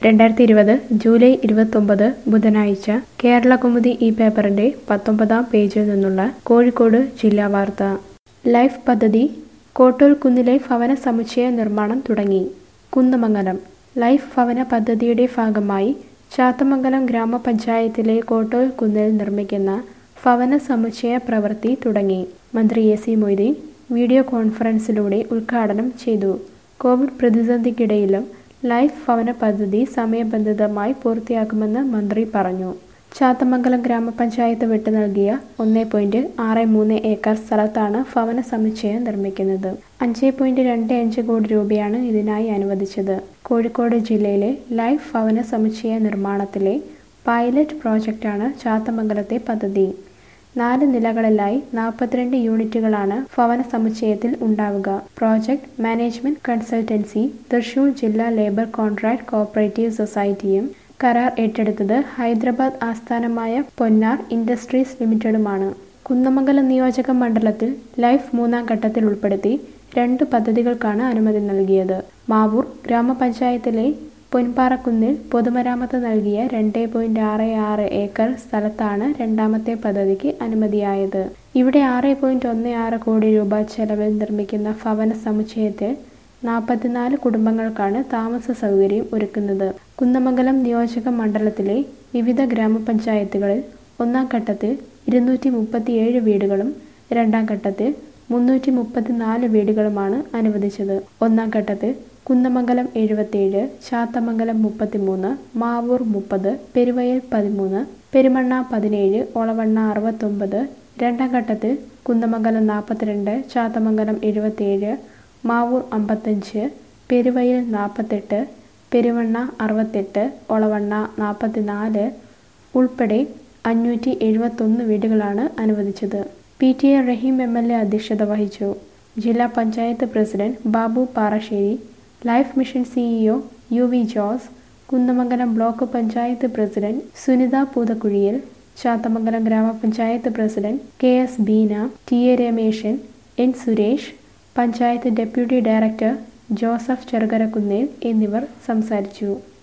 രണ്ടായിരത്തി ഇരുപത് ജൂലൈ ഇരുപത്തൊമ്പത് ബുധനാഴ്ച കേരളകൗമുദി ഈ പേപ്പറിന്റെ പത്തൊമ്പതാം പേജിൽ നിന്നുള്ള കോഴിക്കോട് ജില്ലാ വാർത്ത ലൈഫ് പദ്ധതി കോട്ടൂർ കുന്നിലെ ഭവന സമുച്ചയ നിർമ്മാണം തുടങ്ങി കുന്നമംഗലം ലൈഫ് ഭവന പദ്ധതിയുടെ ഭാഗമായി ചാത്തമംഗലം ഗ്രാമപഞ്ചായത്തിലെ കോട്ടൂർ കുന്നിൽ നിർമ്മിക്കുന്ന ഭവന സമുച്ചയ പ്രവൃത്തി തുടങ്ങി മന്ത്രി എ സി മൊയ്തീൻ വീഡിയോ കോൺഫറൻസിലൂടെ ഉദ്ഘാടനം ചെയ്തു കോവിഡ് പ്രതിസന്ധിക്കിടയിലും ലൈഫ് ഭവന പദ്ധതി സമയബന്ധിതമായി പൂർത്തിയാക്കുമെന്ന് മന്ത്രി പറഞ്ഞു ചാത്തമംഗലം ഗ്രാമപഞ്ചായത്ത് വിട്ടു നൽകിയ ഒന്നേ പോയിന്റ് ആറ് മൂന്ന് ഏക്കർ സ്ഥലത്താണ് ഭവന സമുച്ചയം നിർമ്മിക്കുന്നത് അഞ്ച് പോയിന്റ് രണ്ട് അഞ്ച് കോടി രൂപയാണ് ഇതിനായി അനുവദിച്ചത് കോഴിക്കോട് ജില്ലയിലെ ലൈഫ് ഭവന സമുച്ചയ നിർമ്മാണത്തിലെ പൈലറ്റ് പ്രോജക്റ്റാണ് ചാത്തമംഗലത്തെ പദ്ധതി നാല് നിലകളിലായി നാൽപ്പത്തിരണ്ട് യൂണിറ്റുകളാണ് ഭവന സമുച്ചയത്തിൽ ഉണ്ടാവുക പ്രോജക്ട് മാനേജ്മെന്റ് കൺസൾട്ടൻസി തൃശൂർ ജില്ലാ ലേബർ കോൺട്രാക്ട് കോഓപ്പറേറ്റീവ് സൊസൈറ്റിയും കരാർ ഏറ്റെടുത്തത് ഹൈദരാബാദ് ആസ്ഥാനമായ പൊന്നാർ ഇൻഡസ്ട്രീസ് ലിമിറ്റഡുമാണ് കുന്നമംഗലം നിയോജക മണ്ഡലത്തിൽ ലൈഫ് മൂന്നാം ഘട്ടത്തിൽ ഉൾപ്പെടുത്തി രണ്ട് പദ്ധതികൾക്കാണ് അനുമതി നൽകിയത് മാവൂർ ഗ്രാമപഞ്ചായത്തിലെ പൊൻപാറക്കുന്നിൽ പൊതുമരാമത്ത് നൽകിയ രണ്ട് പോയിന്റ് ആറ് ആറ് ഏക്കർ സ്ഥലത്താണ് രണ്ടാമത്തെ പദ്ധതിക്ക് അനുമതിയായത് ഇവിടെ ആറ് പോയിന്റ് ഒന്ന് ആറ് കോടി രൂപ ചെലവിൽ നിർമ്മിക്കുന്ന ഭവന സമുച്ചയത്തിൽ നാൽപ്പത്തിനാല് കുടുംബങ്ങൾക്കാണ് താമസ സൗകര്യം ഒരുക്കുന്നത് കുന്നമംഗലം നിയോജക മണ്ഡലത്തിലെ വിവിധ ഗ്രാമപഞ്ചായത്തുകളിൽ ഒന്നാം ഘട്ടത്തിൽ ഇരുന്നൂറ്റി മുപ്പത്തിയേഴ് വീടുകളും രണ്ടാം ഘട്ടത്തിൽ മുന്നൂറ്റി മുപ്പത്തിനാല് വീടുകളുമാണ് അനുവദിച്ചത് ഒന്നാം ഘട്ടത്തിൽ കുന്നമംഗലം എഴുപത്തിയേഴ് ചാത്തമംഗലം മുപ്പത്തിമൂന്ന് മാവൂർ മുപ്പത് പെരുവയൽ പതിമൂന്ന് പെരുമണ്ണ പതിനേഴ് ഒളവണ്ണ അറുപത്തൊമ്പത് രണ്ടാം ഘട്ടത്തിൽ കുന്നമംഗലം നാൽപ്പത്തിരണ്ട് ചാത്തമംഗലം എഴുപത്തിയേഴ് മാവൂർ അമ്പത്തഞ്ച് പെരുവയൽ നാൽപ്പത്തെട്ട് പെരുവണ്ണ അറുപത്തെട്ട് ഒളവണ്ണ നാൽപ്പത്തിനാല് ഉൾപ്പെടെ അഞ്ഞൂറ്റി എഴുപത്തൊന്ന് വീടുകളാണ് അനുവദിച്ചത് P T A Rahim M L A അധ്യക്ഷത വഹിച്ചു ജില്ലാ panchayat president Babu Parassery life mission CEO U V Jose Kunnamangalam block panchayat president Sunitha Poothakuzhiyil Chathamangalam ഗ്രാമപഞ്ചായത്ത് president K S Beena T A Rameshan N Suresh panchayat deputy director Joseph Cherukarakunnel എന്നിവർ സംസാരിച്ചു